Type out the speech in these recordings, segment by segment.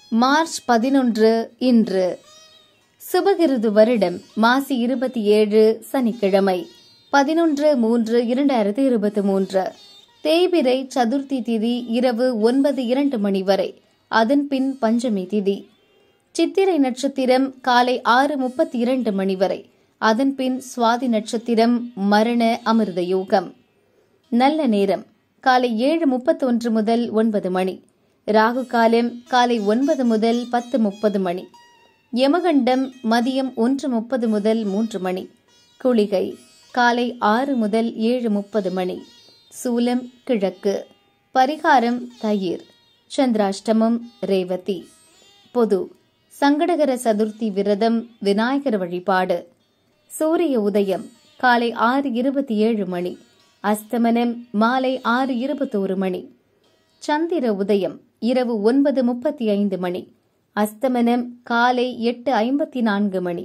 March பதினொன்று இன்று சுபகிருது வருடம் மாசி இருபத்தி ஏழு சனிக்கிழமை பதினொன்று மூன்று இரண்டாயிரத்தி இருபத்தி மூன்று தேய்பிரை சதுர்த்தி திதி இரவு ஒன்பது இரண்டு மணி வரை அதன் பின் பஞ்சமி திதி சித்திரை நட்சத்திரம் காலை ஆறு முப்பத்தி இரண்டு மணி வரை அதன் பின் சுவாதி நட்சத்திரம் மரண அமிர்த யோகம் நல்ல நேரம் காலை ஏழு முப்பத்தொன்று முதல் ஒன்பது மணி ராகு காலம் காலை ஒன்பது முதல் பத்து முப்பது மணி யமகண்டம் மதியம் ஒன்று முப்பது முதல் மூன்று மணி குளிகை காலை ஆறு முதல் ஏழு முப்பது மணி சூலம் கிழக்கு பரிகாரம் தயிர் சந்திராஷ்டமம் ரேவதி பொது சங்கடகர சதுர்த்தி விரதம் விநாயகர் வழிபாடு சூரிய உதயம் காலை ஆறு இருபத்தி ஏழு மணி அஸ்தமனம் மாலை ஆறு இருபத்தோரு மணி சந்திர உதயம் இரவு ஒன்பது முப்பத்தி ஐந்து மணி அஸ்தமனம் காலை எட்டு ஐம்பத்தி நான்கு மணி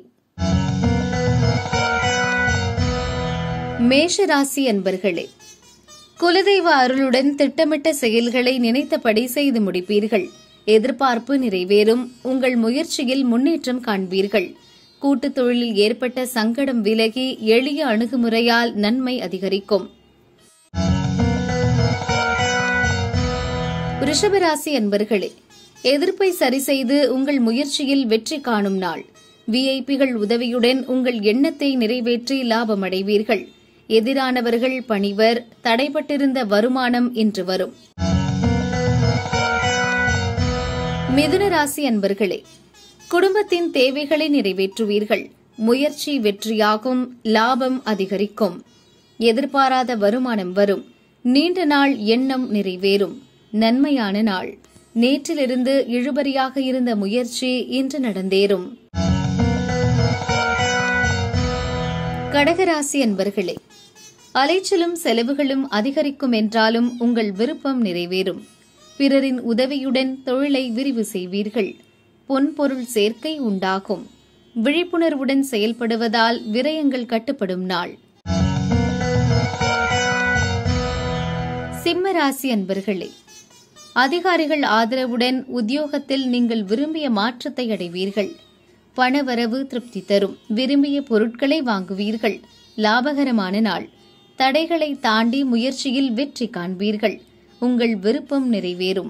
மேஷராசி அன்பர்களே குலதெய்வ அருளுடன் திட்டமிட்ட செயல்களை நினைத்தபடி செய்து முடிப்பீர்கள் எதிர்பார்ப்பு நிறைவேறும் உங்கள் முயற்சியில் முன்னேற்றம் காண்பீர்கள் கூட்டுத் தொழிலில் ஏற்பட்ட சங்கடம் விலகி எளிய அணுகுமுறையால் நன்மை அதிகரிக்கும் ரிஷபராசி அன்பர்களே எதிர்ப்பை சரிசெய்து உங்கள் முயற்சியில் வெற்றி காணும் நாள் விஐபிகள் உதவியுடன் உங்கள் எண்ணத்தை நிறைவேற்றி லாபமடைவீர்கள் எதிரானவர்கள் பணிவர் தடைபட்டிருந்த வருமானம் இன்று வரும் மிதுன ராசி அன்பர்களே குடும்பத்தின் தேவைகளை நிறைவேற்றுவீர்கள் முயற்சி வெற்றியாகும் லாபம் அதிகரிக்கும் எதிர்பாராத வருமானம் வரும் நீண்ட நாள் எண்ணம் நிறைவேறும் நன்மையான நாள் நேற்றிலிருந்து இழுபறியாக இருந்த முயற்சி இன்று நடந்தேறும் கடகராசி அன்பர்களே அலைச்சலும் செலவுகளும் அதிகரிக்கும் என்றாலும் உங்கள் விருப்பம் நிறைவேறும் பிறரின் உதவியுடன் தொழிலை விரிவு செய்வீர்கள் பொன்பொருள் சேர்க்கை உண்டாகும் விழிப்புணர்வுடன் செயல்படுவதால் விரயங்கள் கட்டுப்படும் நாள் சிம்ம ராசி அன்பர்களே அதிகாரிகள் ஆதரவுடன் உத்தியோகத்தில் நீங்கள் விரும்பிய மாற்றத்தை அடைவீர்கள் பணவரவு திருப்தி தரும் விரும்பிய பொருட்களை வாங்குவீர்கள் லாபகரமான நாள் தடைகளை தாண்டி முயற்சியில் வெற்றி காண்பீர்கள் உங்கள் விருப்பம் நிறைவேறும்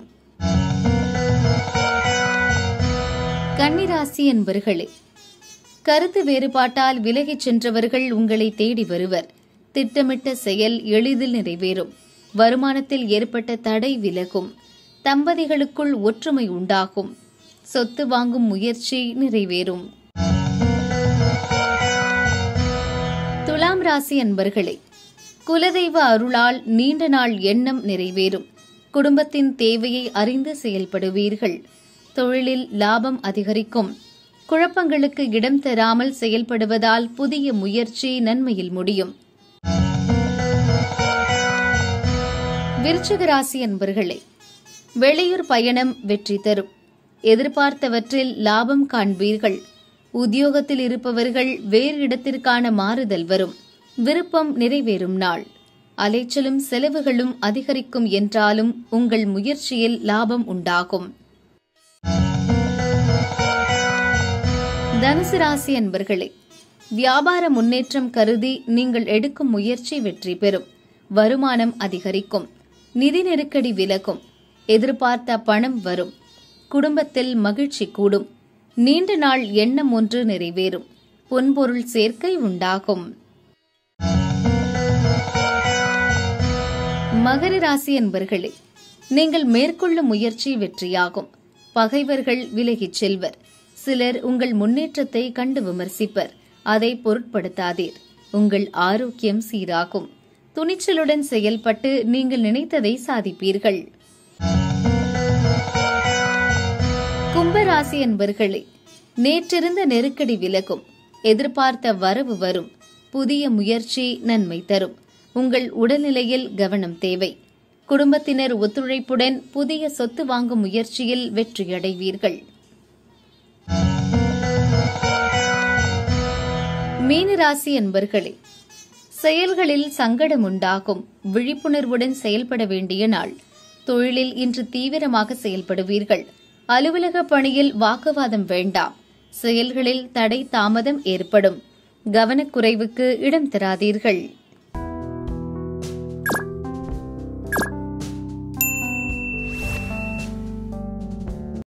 கன்னிராசி என்பர்களே கருத்து வேறுபாட்டால் விலகிச் சென்றவர்கள் உங்களை தேடி வருவர் திட்டமிட்ட செயல் எளிதில் நிறைவேறும் வருமானத்தில் ஏற்பட்ட தடை விலகும் தம்பதிகளுக்குள் ஒற்றுமை உண்டாகும் சொத்து வாங்கும் முயற்சி நிறைவேறும் துலாம் ராசி அன்பர்களே குலதெய்வ அருளால் நீண்ட நாள் எண்ணம் நிறைவேறும் குடும்பத்தின் தேவையை அறிந்து செயல்படுவீர்கள் தொழிலில் லாபம் அதிகரிக்கும் குழப்பங்களுக்கு இடம் தராமல் செயல்படுவதால் புதிய முயற்சி நன்மையில் முடியும் விருச்சிக ராசி அன்பர்களே வெளியூர் பயணம் வெற்றி தரும் எதிர்பார்த்தவற்றில் லாபம் காண்பீர்கள் உத்தியோகத்தில் இருப்பவர்கள் வேறு இடத்திற்கான மாறுதல் வரும் விருப்பம் நிறைவேறும் நாள் அலைச்சலும் செலவுகளும் அதிகரிக்கும் என்றாலும் உங்கள் முயற்சியில் லாபம் உண்டாகும் தனுசு ராசி அன்பர்களே வியாபார முன்னேற்றம் கருதி நீங்கள் எடுக்கும் முயற்சி வெற்றி பெறும் வருமானம் அதிகரிக்கும் நிதி நெருக்கடி விலகும் எதிர்பார்த்த பணம் வரும் குடும்பத்தில் மகிழ்ச்சி கூடும் நீண்ட நாள் எண்ணம் ஒன்று நிறைவேறும் பொன்பொருள் சேர்க்கை உண்டாகும் மகர ராசி என்பர்களே நீங்கள் மேற்கொள்ளும் முயற்சி வெற்றியாகும் பகைவர்கள் விலகிச் செல்வர் சிலர் உங்கள் முன்னேற்றத்தை கண்டு விமர்சிப்பர் அதை பொருட்படுத்தாதீர் உங்கள் ஆரோக்கியம் சீராகும் துணிச்சலுடன் செயல்பட்டு நீங்கள் நினைத்ததை சாதிப்பீர்கள் கும்பராசி என்பர்களே நேற்றிருந்த நெருக்கடி விலகும் எதிர்பார்த்த வரவு வரும் புதிய முயற்சி நன்மை தரும் உங்கள் உடல்நிலையில் கவனம் தேவை குடும்பத்தினர் ஒத்துழைப்புடன் புதிய சொத்து வாங்கும் முயற்சியில் வெற்றியடைவீர்கள் மீனராசி என்பர்களே செயல்களில் சங்கடம் உண்டாகும் விழிப்புணர்வுடன் செயல்பட வேண்டிய நாள் தொழிலில் இன்று தீவிரமாக செயல்படுவீர்கள் அலுவலக பணியில் வாக்குவாதம் வேண்டாம் செயல்களில் தடை தாமதம் ஏற்படும் கவனக்குறைவுக்கு இடம் தராதீர்கள்